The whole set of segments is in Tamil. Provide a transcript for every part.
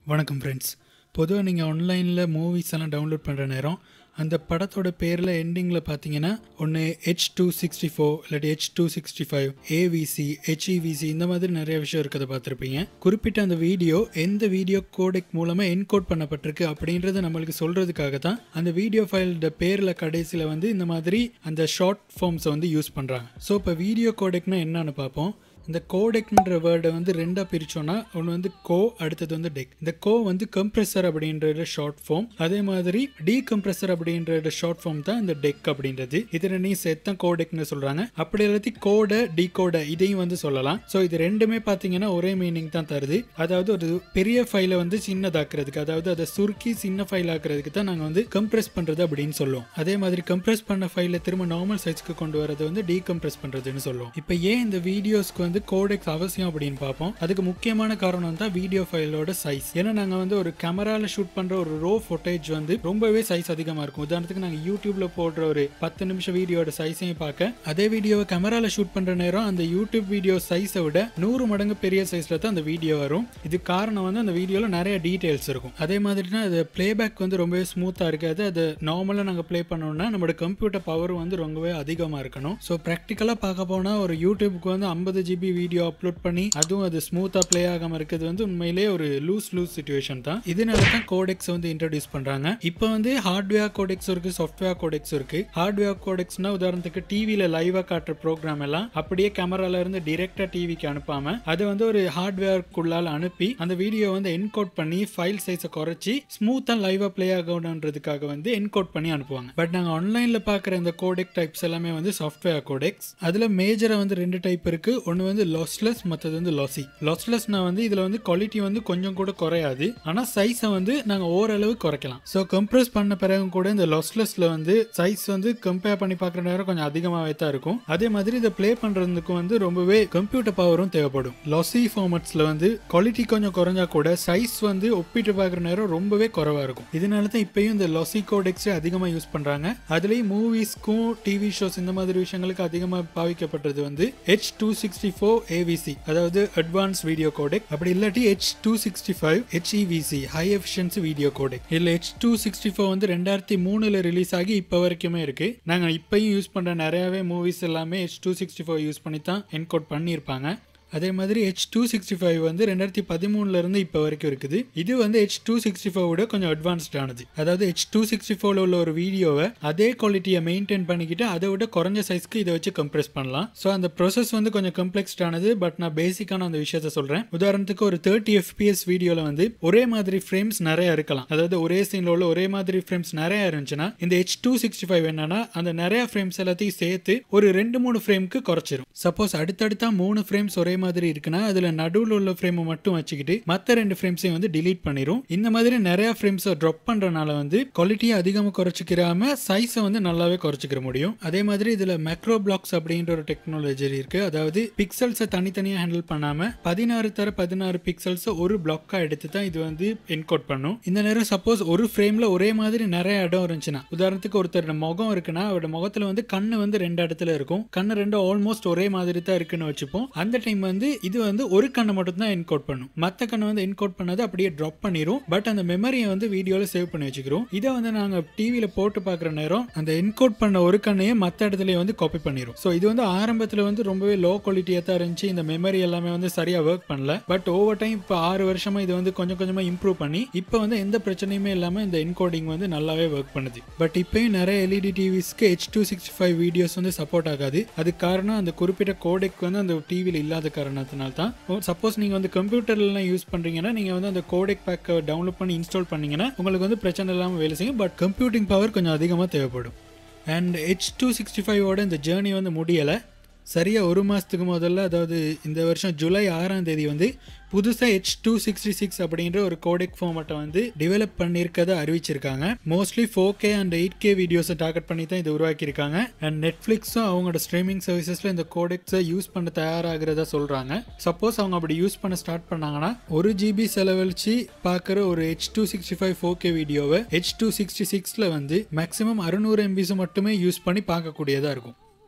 வணக்கம் ஃப்ரெண்ட்ஸ் பொதுவாக நீங்கள் ஆன்லைனில் மூவிஸ் எல்லாம் டவுன்லோட் பண்ணுற நேரம் அந்த படத்தோட பேரில் எண்டிங்கில் பார்த்தீங்கன்னா ஒன்று ஹெச் டூ சிக்ஸ்டி ஃபோர் இல்லாட்டி H two sixty five A V C H E V C இந்த மாதிரி நிறைய விஷயம் இருக்கிறத பார்த்துருப்பீங்க குறிப்பிட்ட அந்த வீடியோ எந்த வீடியோ கோடெக் மூலமாக என்கோட் பண்ணப்பட்டிருக்கு அப்படின்றத நம்மளுக்கு சொல்கிறதுக்காக தான் அந்த வீடியோ ஃபைலோட பேரில் கடைசியில் வந்து இந்த மாதிரி அந்த ஷார்ட் ஃபார்ம்ஸை வந்து யூஸ் பண்ணுறாங்க ஸோ இப்போ வீடியோ கோடெக்னா என்னன்னு பார்ப்போம் இந்த கோடெக்ன்ற வேர்டை வந்து ரெண்டாக பிரித்தோன்னா ஒன்று வந்து கோ அடுத்தது வந்து டெக் இந்த கோ வந்து கம்ப்ரெசர் அப்படின்றது ஷார்ட் ஃபார்ம் அதே மாதிரி டீகம்ப்ரெசர் அப்படின்றது ஷார்ட் ஃபார்ம் தான் இந்த டெக் அப்படின்றது இது ரெண்டையும் சேர்த்து தான் கோடெக்னு சொல்கிறாங்க அப்படி எல்லாத்தையும் கோடை டீகோடை இதையும் வந்து சொல்லலாம் ஸோ இது ரெண்டுமே பார்த்தீங்கன்னா ஒரே மீனிங் தான் தருது அதாவது ஒரு பெரிய ஃபைலை வந்து சின்னதாக்குறதுக்கு அதாவது அதை சுருக்கி சின்ன ஃபைல் ஆக்குறதுக்கு தான் நாங்கள் வந்து கம்ப்ரெஸ் பண்ணுறது அப்படின்னு சொல்லுவோம் அதே மாதிரி கம்ப்ரெஸ் பண்ண ஃபைலை திரும்ப நார்மல் சைஸ்க்கு கொண்டு வரது வந்து டீகம்ப்ரெஸ் பண்ணுறதுன்னு சொல்லுவோம் இப்போ ஏன் இந்த வீடியோஸ்க்கு வந்து கோடெக்ஸ் அவசியம் அப்படின்னு பார்ப்போம் அதுக்கு முக்கியமான காரணம் தான் வீடியோ ஃபைலோட சைஸ் ஏன்னா நாங்கள் வந்து ஒரு கேமரால ஷூட் பண்ணுற ஒரு ரோ ஃபுட்டேஜ் வந்து ரொம்பவே சைஸ் அதிகமாக இருக்கும் உதாரணத்துக்கு நாங்கள் யூடியூப்ல போடுற ஒரு பத்து நிமிஷம் வீடியோட சைஸையும் பார்க்க அதே வீடியோவை கேமரால ஷூட் பண்ணுற நேரம் அந்த யூடியூப் வீடியோ சைஸை விட நூறு மடங்கு பெரிய சைஸில் தான் அந்த வீடியோ வரும் இது காரணம் வந்து அந்த வீடியோவில் நிறைய டீட்டெயில்ஸ் இருக்கும் அதே மாதிரினா அது பிளேபேக் வந்து ரொம்பவே ஸ்மூத்தாக இருக்காது அது நார்மலாக நாங்கள் ப்ளே பண்ணோம்னா நம்மளோட கம்ப்யூட்டர் பவர் வந்து ரொம்பவே அதிகமாக இருக்கணும் ஸோ ப்ராக்டிக்கலாக பார்க்க போனால் ஒரு யூடியூப்க்கு வந்து ஐம்பது ஜிபி வீடியோ அப்லோட் பண்ணி அதுவும் அது ஸ்மூத்தாக ப்ளே ஆகாமல் இருக்கிறது வந்து உண்மையிலே ஒரு லூஸ் லூஸ் சுச்சுவேஷன் தான் இதனால தான் கோடெக்ஸ் வந்து இன்ட்ரடியூஸ் பண்ணுறாங்க இப்போ வந்து ஹார்ட்வேர் கோடெக்ஸ் இருக்கு சாஃப்ட்வேர் கோடெக்ஸ் இருக்கு ஹார்ட்வேர் கோடெக்ஸ்னா உதாரணத்துக்கு டிவியில் லைவாக காட்டுற ப்ரோக்ராம் எல்லாம் அப்படியே கேமரால இருந்து டிரெக்டாக டிவிக்கு அனுப்பாம அதை வந்து ஒரு ஹார்ட்வேர்க்குள்ளால் அனுப்பி அந்த வீடியோ வந்து என்கோட் பண்ணி ஃபைல் சைஸை குறைச்சி ஸ்மூத்தாக லைவாக ப்ளே ஆகணுன்றதுக்காக வந்து என்கோட் பண்ணி அனுப்புவாங்க பட் நாங்கள் ஆன்லைனில் பார்க்குற இந்த கோடெக் டைப்ஸ் எல்லாமே வந்து சாஃப்ட்வேர் கோடெக்ஸ் அதில் மேஜராக வந்து ரெண்டு டைப் இருக்கு ஒன்று வந்து லாஸ்லெஸ் மற்றது வந்து லாசி லாஸ்லெஸ்னா வந்து இதில் வந்து குவாலிட்டி வந்து கொஞ்சம் கூட குறையாது ஆனால் சைஸை வந்து நாங்கள் ஓரளவு குறைக்கலாம் ஸோ கம்ப்ரஸ் பண்ண பிறகு கூட இந்த லாஸ்லெஸ்ல வந்து சைஸ் வந்து கம்பேர் பண்ணி பார்க்குற நேரம் கொஞ்சம் அதிகமாகவே தான் இருக்கும் அதே மாதிரி இதை ப்ளே பண்ணுறதுக்கு வந்து ரொம்பவே கம்ப்யூட்டர் பவரும் தேவைப்படும் லாசி ஃபார்மட்ஸில் வந்து குவாலிட்டி கொஞ்சம் குறைஞ்சா கூட சைஸ் வந்து ஒப்பிட்டு பார்க்குற நேரம் ரொம்பவே குறைவாக இருக்கும் இதனால தான் இப்பயும் இந்த லாசி கோடெக்ஸ் அதிகமாக யூஸ் பண்ணுறாங்க அதுலேயும் மூவிஸ்க்கும் டிவி ஷோஸ் இந்த மாதிரி விஷயங்களுக்கு அதிகமாக பாவிக்கப்பட்டது வந்து H two sixty four A V C அதாவது அட்வான்ஸ் வீடியோ கோடெக் அப்படி இல்லாட்டி H two sixty five H E V C high efficiency video codec இதில் ஹெச் டூ சிக்ஸ்டி ஃபோர் வந்து ரெண்டாயிரத்தி மூணில் ரிலீஸ் ஆகி இப்போ வரைக்குமே இருக்கு நாங்கள் இப்பயும் யூஸ் பண்ணுற நிறையாவே மூவிஸ் எல்லாமே H two sixty four use பண்ணி தான் என்கோட் பண்ணியிருப்பாங்க அதே மாதிரி ஹெச் டூ சிக்ஸ்டி ஃபைவ் வந்து ரெண்டாயிரத்தி பதிமூணுலேருந்து இப்போ வரைக்கும் இருக்குது இது வந்து ஹெச் டூ சிக்ஸ்டி விட கொஞ்சம் அட்வான்ஸ்டானது அதாவது ஹெச் டூ சிக்ஸ்டி ஃபோரில் உள்ள ஒரு வீடியோவை அதே குவாலிட்டியை மெயின்டைன் பண்ணிக்கிட்டு அதை விட குறைஞ்ச சைஸ்க்கு இதை வச்சு கம்ப்ரெஸ் பண்ணலாம் ஸோ அந்த ப்ரொசஸ் வந்து கொஞ்சம் கம்ப்ளெக்ஸ்டானது பட் நான் பேசிக்கான அந்த விஷயத்த சொல்கிறேன் உதாரணத்துக்கு ஒரு தேர்ட்டி எஃபிஎஸ் வீடியோவில் வந்து ஒரே மாதிரி ஃப்ரேம்ஸ் நிறைய இருக்கலாம் அதாவது ஒரே சீனில் உள்ள ஒரே மாதிரி ஃப்ரேம்ஸ் நிறைய இருந்துச்சுன்னா இந்த ஹெச் டூ சிக்ஸ்டி ஃபைவ் என்னன்னா அந்த நிறைய ஃப்ரேம்ஸ் எல்லாத்தையும் சேர்த்து ஒரு ரெண்டு மூணு ஃப்ரேம்க்கு குறைச்சிரும் சப்போஸ் அடுத்தடுத்தா மூணு ஃப்ரேம்ஸ் ஒரே மாதிரி இருக்குன்னா அதுல நடுவில் உள்ள ஃப்ரேமை மட்டும் வச்சுக்கிட்டு மற்ற ரெண்டு ஃப்ரேம்ஸையும் வந்து டிலீட் பண்ணிரும் இந்த மாதிரி நிறைய ஃப்ரேம்ஸை ட்ராப் பண்றனால வந்து குவாலிட்டியை அதிகமாக குறைச்சிக்கிறாம சைஸை வந்து நல்லாவே குறைச்சிக்கிற முடியும் அதே மாதிரி இதுல மெக்ரோ பிளாக்ஸ் அப்படின்ற ஒரு டெக்னாலஜி இருக்கு அதாவது பிக்சல்ஸை தனித்தனியாக ஹேண்டில் பண்ணாம பதினாறு தர பதினாறு பிக்சல்ஸை ஒரு பிளாக்கா எடுத்து தான் இது வந்து என்கோட் பண்ணும் இந்த நேரம் சப்போஸ் ஒரு ஃப்ரேம்ல ஒரே மாதிரி நிறைய இடம் இருந்துச்சுன்னா உதாரணத்துக்கு ஒருத்தரோட முகம் இருக்குன்னா அவரோட முகத்துல வந்து கண்ணு வந்து ரெண்டு இடத்துல இருக்கும் கண்ணு ரெண்டு ஆல்மோஸ்ட் ஒரே மாதிரி தான் இருக்குன்னு வச்சுப்போம் அந்த டைம் வந்து இது வந்து ஒரு கண்ணை மட்டும் தான் என்கோட் பண்ணும் மற்ற கண்ணை வந்து என்கோட் பண்ணது அப்படியே ட்ராப் பண்ணிரும் பட் அந்த மெமரியை வந்து வீடியோவில் சேவ் பண்ணி வச்சுக்கிறோம் இதை வந்து நாங்கள் டிவியில் போட்டு பார்க்குற நேரம் அந்த என்கோட் பண்ண ஒரு கண்ணையே மற்ற இடத்துல வந்து காப்பி பண்ணிரும் ஸோ இது வந்து ஆரம்பத்தில் வந்து ரொம்பவே லோ குவாலிட்டியாக தான் இருந்துச்சு இந்த மெமரி எல்லாமே வந்து சரியாக ஒர்க் பண்ணல பட் ஓவர் டைம் இப்போ ஆறு வருஷமா இது வந்து கொஞ்சம் கொஞ்சமாக இம்ப்ரூவ் பண்ணி இப்போ வந்து எந்த பிரச்சனையுமே இல்லாமல் இந்த என்கோடிங் வந்து நல்லாவே ஒர்க் பண்ணுது பட் இப்பயும் நிறைய எல்இடி டிவிஸ்க்கு H two sixty five videos வந்து சப்போர்ட் ஆகாது அதுக்கு காரணம் அந்த குறிப்பிட்ட கோடெக் வந்து அந்த டிவியில் இல்லாத காரணத்தினால தான் சப்போஸ் நீங்கள் வந்து கம்ப்யூட்டர்லாம் யூஸ் பண்ணுறீங்கன்னா நீங்கள் வந்து அந்த கோடெக் பேக்கை டவுன்லோட் பண்ணி இன்ஸ்டால் பண்ணீங்கன்னா உங்களுக்கு வந்து பிரச்சனை இல்லாமல் வேலை செய்யும் பட் கம்ப்யூட்டிங் பவர் கொஞ்சம் அதிகமாக தேவைப்படும் அண்ட் ஹெச் டூ சிக்ஸ்டி ஃபைவோட இந்த ஜேர்னி வந்து முடியலை சரியாக ஒரு மாதத்துக்கு முதல்ல அதாவது இந்த வருஷம் ஜூலை ஆறாம் தேதி வந்து புதுசாக ஹெச் டூ சிக்ஸ்டி சிக்ஸ் அப்படின்ற ஒரு கோடெக் ஃபார்மட்டை வந்து டெவலப் பண்ணியிருக்கதை அறிவிச்சிருக்காங்க mostly four K and eight K வீடியோஸை டார்கெட் பண்ணி தான் இது உருவாக்கியிருக்காங்க அண்ட் நெட்ஃப்ளிக்ஸும் அவங்களோட ஸ்ட்ரீமிங் சர்வீசஸில் இந்த கோடெக்ஸை யூஸ் பண்ண தயாராகிறதா சொல்கிறாங்க சப்போஸ் அவங்க அப்படி யூஸ் பண்ண ஸ்டார்ட் பண்ணாங்கன்னா ஒரு ஜிபி செலவழிச்சு பார்க்குற ஒரு H two sixty five four K வீடியோவை ஹெச் டூ சிக்ஸ்டி சிக்ஸில் வந்து மேக்ஸிமம் அறுநூறு எம்பிஸ் மட்டுமே யூஸ் பண்ணி பார்க்கக்கூடியதாக இருக்கும்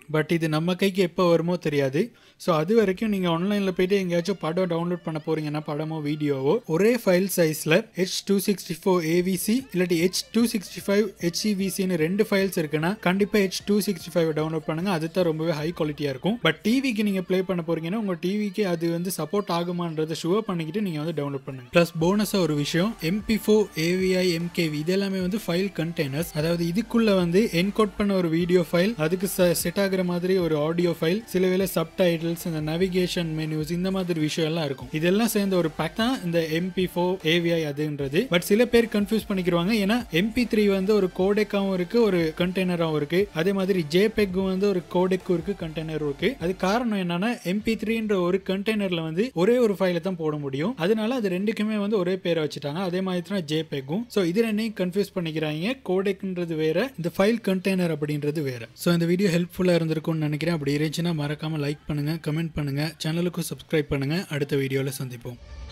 பட் இது நம்ம கைக்கு எப்போ வருமோ தெரியாது ஸோ அது வரைக்கும் நீங்கள் ஆன்லைனில் போயிட்டு எங்கேயாச்சும் படம் டவுன்லோட் பண்ண போறீங்கன்னா படமோ வீடியோவோ ஒரே ஃபைல் சைஸில் H two sixty four AVC இல்லாட்டி ஹெச் டூ சிக்ஸ்டி ஃபைவ் ஹெச்இவிசின்னு ரெண்டு ஃபைல்ஸ் இருக்குன்னா கண்டிப்பாக H two sixty five download பண்ணுங்க அதுதான் ரொம்பவே ஹை குவாலிட்டியாக இருக்கும் பட் டிவிக்கு நீங்கள் ப்ளே பண்ண போறீங்கன்னா உங்கள் டிவிக்கு அது வந்து சப்போர்ட் ஆகுமான்றதை ஷுவர் பண்ணிக்கிட்டு நீங்கள் வந்து டவுன்லோட் பண்ணுங்க ப்ளஸ் போனஸாக ஒரு விஷயம் எம்பி ஃபோர் ஏவிஐ எம்கேவி இது எல்லாமே வந்து ஃபைல் கண்டெய்னர்ஸ் அதாவது இதுக்குள்ள வந்து என்கோட் பண்ண ஒரு வீடியோ ஃபைல் அதுக்கு செட் ஆகுற மாதிரி ஒரு ஆடியோ ஃபைல் சில வேளை சப்டைட்டில்ஸ் இந்த நேவிகேஷன் மெனுஸ் இந்த மாதிரி விஷயம் எல்லாம் இருக்கும் இதெல்லாம் சேர்ந்த ஒரு பேக் தான் இந்த எம்பி ஃபோர் ஏவிஐ அதுன்றது பட் சில பேர் கன்ஃபியூஸ் பண்ணிக்கிறாங்க ஏன்னா எம்பி த்ரீ வந்து ஒரு கோடெக்காவும் இருக்கு ஒரு கண்டெய்னராகவும் இருக்கு அதே மாதிரி ஜேபெக்கும் வந்து ஒரு கோடெக்கும் இருக்கு கண்டெய்னரும் இருக்கு அது காரணம் என்னன்னா எம்பி த்ரீன்ற ஒரு கண்டெய்னர்ல வந்து ஒரே ஒரு ஃபைலை தான் போட முடியும் அதனால அது ரெண்டுக்குமே வந்து ஒரே பேரை வச்சுட்டாங்க அதே மாதிரி தான் ஜேபெக்கும் ஸோ இது ரெண்டையும் கன்ஃபியூஸ் பண்ணிக்கிறாங்க கோடெக்ன்றது வேற இந்த ஃபைல் கண்டெய்னர் அப்படின்றது வேற ஸோ இந்த வீடியோ ஹெல்ப்ஃபுல்லாக இருந்திருக்கும்னு நினைக்கிறேன் அப்படி இருந்துச்சுன்னா மறக்காம லைக் பண்ணுங்க கமெண்ட் பண்ணுங்க சேனலுக்கும் சப்ஸ்கிரைப் பண்ணுங்க அடுத்த வீடியோவில் சந்திப்போம்